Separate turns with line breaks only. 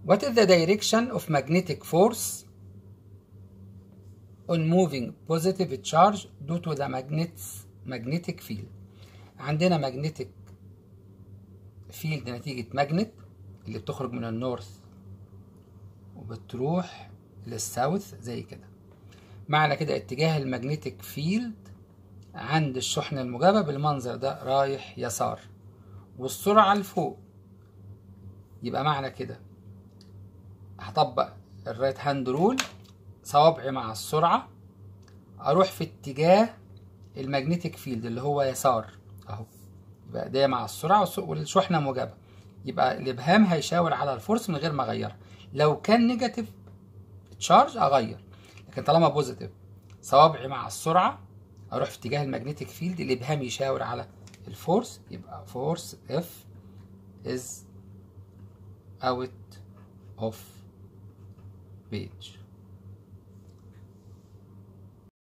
What is the direction of magnetic force on moving positive charge due to the magnets magnetic field عندنا magnetic field نتيجة ماجنت اللي بتخرج من النورث وبتروح للساوث زي كده معنى كده اتجاه المagnetic فيلد عند الشحنة الموجبة بالمنظر ده رايح يسار والسرعة لفوق يبقى معنى كده هطبق الرايت هاند رول صوابعي مع السرعة أروح في اتجاه المagnetic فيلد اللي هو يسار أهو يبقى ده مع السرعة والشحنة موجبة يبقى الإبهام هيشاور على الفورس من غير ما أغيرها لو كان نيجاتيف تشارج أغير لكن طالما بوزيتيف صوابعي مع السرعة أروح في اتجاه المagnetic فيلد الإبهام يشاور على الفورس يبقى فورس F is out of page